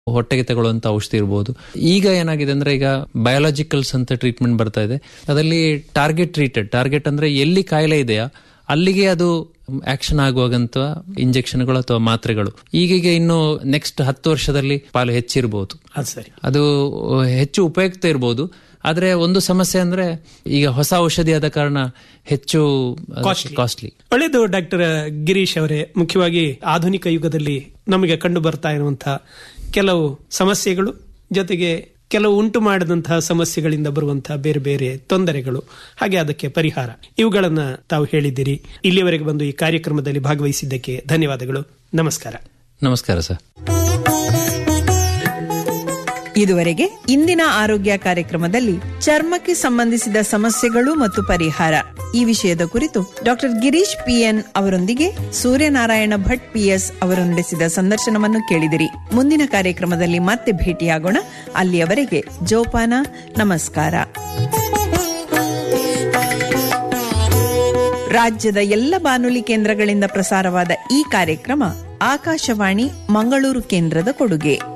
ಹೊಟ್ಟೆಗೆ ತಗೊಳ್ಳುವಂತ ಔಷಧಿ ಇರ್ಬೋದು ಈಗ ಏನಾಗಿದೆ ಅಂದ್ರೆ ಈಗ ಬಯೋಲಾಜಿಕಲ್ಸ್ ಅಂತ ಟ್ರೀಟ್ಮೆಂಟ್ ಬರ್ತಾ ಇದೆ ಅದರಲ್ಲಿ ಟಾರ್ಗೆಟ್ ಟ್ರೀಟೆಡ್ ಟಾರ್ಗೆಟ್ ಅಂದ್ರೆ ಎಲ್ಲಿ ಕಾಯಿಲೆ ಇದೆಯಾ ಅಲ್ಲಿಗೆ ಅದು ಆಕ್ಷನ್ ಆಗುವಾಗಂತ ಇಂಜೆಕ್ಷನ್ಗಳು ಅಥವಾ ಮಾತ್ರೆಗಳು ಈಗೀಗ ಇನ್ನು ನೆಕ್ಸ್ಟ್ ಹತ್ತು ವರ್ಷದಲ್ಲಿ ಪಾಲು ಹೆಚ್ಚಿರಬಹುದು ಅದು ಸರಿ ಅದು ಹೆಚ್ಚು ಉಪಯುಕ್ತ ಇರಬಹುದು ಆದ್ರೆ ಒಂದು ಸಮಸ್ಯೆ ಅಂದ್ರೆ ಈಗ ಹೊಸ ಔಷಧಿ ಆದ ಕಾರಣ ಹೆಚ್ಚು Costly. ಕಾಸ್ಟ್ಲಿ ಒಳ್ಳೆಯದು ಡಾಕ್ಟರ್ ಗಿರೀಶ್ ಅವರೇ ಮುಖ್ಯವಾಗಿ ಆಧುನಿಕ ಯುಗದಲ್ಲಿ ನಮಗೆ ಕಂಡು ಬರ್ತಾ ಇರುವಂತಹ ಕೆಲವು ಸಮಸ್ಯೆಗಳು ಜೊತೆಗೆ ಕೆಲವು ಉಂಟು ಮಾಡಿದಂತಹ ಸಮಸ್ಯೆಗಳಿಂದ ಬರುವಂತಹ ಬೇರೆ ಬೇರೆ ತೊಂದರೆಗಳು ಹಾಗೆ ಅದಕ್ಕೆ ಪರಿಹಾರ ಇವುಗಳನ್ನ ತಾವು ಹೇಳಿದ್ದೀರಿ ಇಲ್ಲಿಯವರೆಗೆ ಬಂದು ಈ ಕಾರ್ಯಕ್ರಮದಲ್ಲಿ ಭಾಗವಹಿಸಿದ್ದಕ್ಕೆ ಧನ್ಯವಾದಗಳು ನಮಸ್ಕಾರ ನಮಸ್ಕಾರ ಸರ್ ಇದುವರೆಗೆ ಇಂದಿನ ಆರೋಗ್ಯ ಕಾರ್ಯಕ್ರಮದಲ್ಲಿ ಚರ್ಮಕ್ಕೆ ಸಂಬಂಧಿಸಿದ ಸಮಸ್ಯೆಗಳು ಮತ್ತು ಪರಿಹಾರ ಈ ವಿಷಯದ ಕುರಿತು ಡಾಕ್ಟರ್ ಗಿರೀಶ್ ಪಿಎನ್ ಅವರೊಂದಿಗೆ ಸೂರ್ಯನಾರಾಯಣ ಭಟ್ ಪಿಎಸ್ ಅವರು ನಡೆಸಿದ ಸಂದರ್ಶನವನ್ನು ಕೇಳಿದಿರಿ ಮುಂದಿನ ಕಾರ್ಯಕ್ರಮದಲ್ಲಿ ಮತ್ತೆ ಭೇಟಿಯಾಗೋಣ ಅಲ್ಲಿಯವರೆಗೆ ಜೋಪಾನ ನಮಸ್ಕಾರ ರಾಜ್ಯದ ಎಲ್ಲ ಬಾನುಲಿ ಕೇಂದ್ರಗಳಿಂದ ಪ್ರಸಾರವಾದ ಈ ಕಾರ್ಯಕ್ರಮ ಆಕಾಶವಾಣಿ ಮಂಗಳೂರು ಕೇಂದ್ರದ ಕೊಡುಗೆ